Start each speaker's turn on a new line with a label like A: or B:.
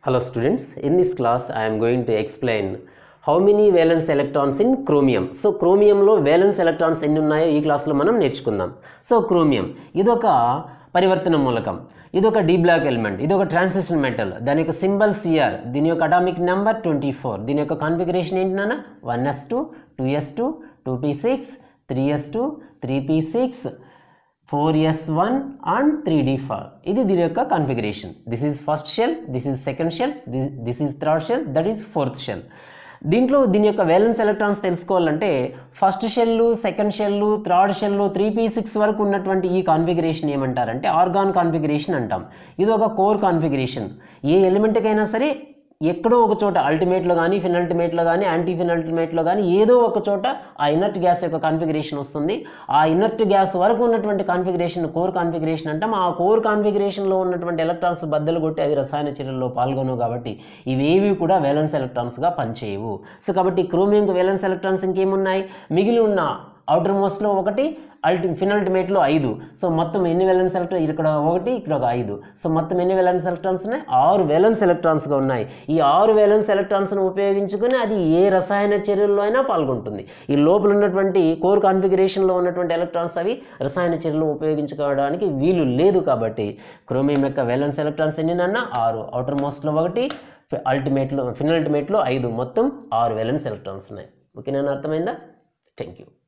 A: Hello students, in this class I am going to explain how many valence electrons in chromium. So క్రోమియంలో valence electrons ఎన్ని ఉన్నాయో ఈ క్లాస్లో మనం నేర్చుకుందాం సో క్రోమియం ఇదొక పరివర్తన మూలకం ఇదొక డి బ్లాక్ ఎలిమెంట్ ఇది ఒక ట్రాన్సిషన్ మెటల్ దాని యొక్క సింబల్ సిఆర్ దీని యొక్క అటామిక్ నెంబర్ ట్వంటీ ఫోర్ దీని యొక్క కాన్ఫిగరేషన్ ఏంటి నాన్న one s two two s two two p six three s two three p six four s one and three d five ఇది దీని యొక్క configuration this is first shell this is second shell this is third shell that is fourth shell దీంట్లో దీని యొక్క valence electrons తెలుసుకోవాలంటే first shell second shell third shell three p six వరకు ఉన్నటువంటి ఈ కాన్ఫిగరేషన్ ఏమంటారంటే ఆర్గాన్ కాన్ఫిగరేషన్ అంటాం ఇది ఒక కోర్ కాన్ఫిగరేషన్ ఏ ఎలిమెంట్కైనా సరే ఎక్కడో ఒక చోట అల్టిమేట్లో కానీ ఫినల్టిమేట్లో కానీ యాంటీ ఫినల్టిమేట్లో కానీ ఏదో ఒక చోట ఆ ఇనర్ట్ గ్యాస్ యొక్క కాన్ఫిగరేషన్ వస్తుంది ఆ ఇనర్ట్ గ్యాస్ వరకు ఉన్నటువంటి కాన్ఫిగరేషన్ కోర్ కాన్ఫిగరేషన్ అంటాం ఆ కోర్ కాన్ఫిగరేషన్లో ఉన్నటువంటి ఎలక్ట్రాన్స్ బద్దలు కొట్టి అవి రసాయన చర్యల్లో పాల్గొనవు కాబట్టి ఇవేవి కూడా వేలెన్స్ ఎలక్ట్రాన్స్గా పనిచేయవు సో కాబట్టి క్రోమియంకు వేలెన్స్ ఎలక్ట్రాన్స్ ఇంకేమున్నాయి మిగిలి ఉన్న అవుటర్ మోస్ట్లో ఒకటి అల్టి ఫినల్టిమేట్లో ఐదు సో మొత్తం ఎన్ని వెలెన్స్ ఎలక్ట్రాన్ ఇక్కడ ఒకటి ఇక్కడ ఒక ఐదు సో మొత్తం ఎన్ని వెలెన్స్ ఎలక్ట్రాన్స్ ఉన్నాయి ఆరు వేలెన్స్ ఎలక్ట్రాన్స్గా ఉన్నాయి ఈ ఆరు వేలెన్స్ ఎలక్ట్రాన్స్ను ఉపయోగించుకొని అది ఏ రసాయన చర్యల్లో అయినా పాల్గొంటుంది ఈ లోపల ఉన్నటువంటి కోర్ కాన్ఫిగరేషన్లో ఉన్నటువంటి ఎలక్ట్రాన్స్ అవి రసాయన చర్యలు ఉపయోగించుకోవడానికి వీలు లేదు కాబట్టి క్రోమియం యొక్క వేలెన్స్ ఎలక్ట్రాన్స్ ఎన్నినన్నా ఆరు అవుటర్ మోస్ట్లో ఒకటి అల్టిమేట్లో ఫినల్టిమేట్లో ఐదు మొత్తం ఆరు వేలెన్స్ ఎలక్ట్రాన్స్ ఉన్నాయి ఓకేనా అర్థమైందా థ్యాంక్ యూ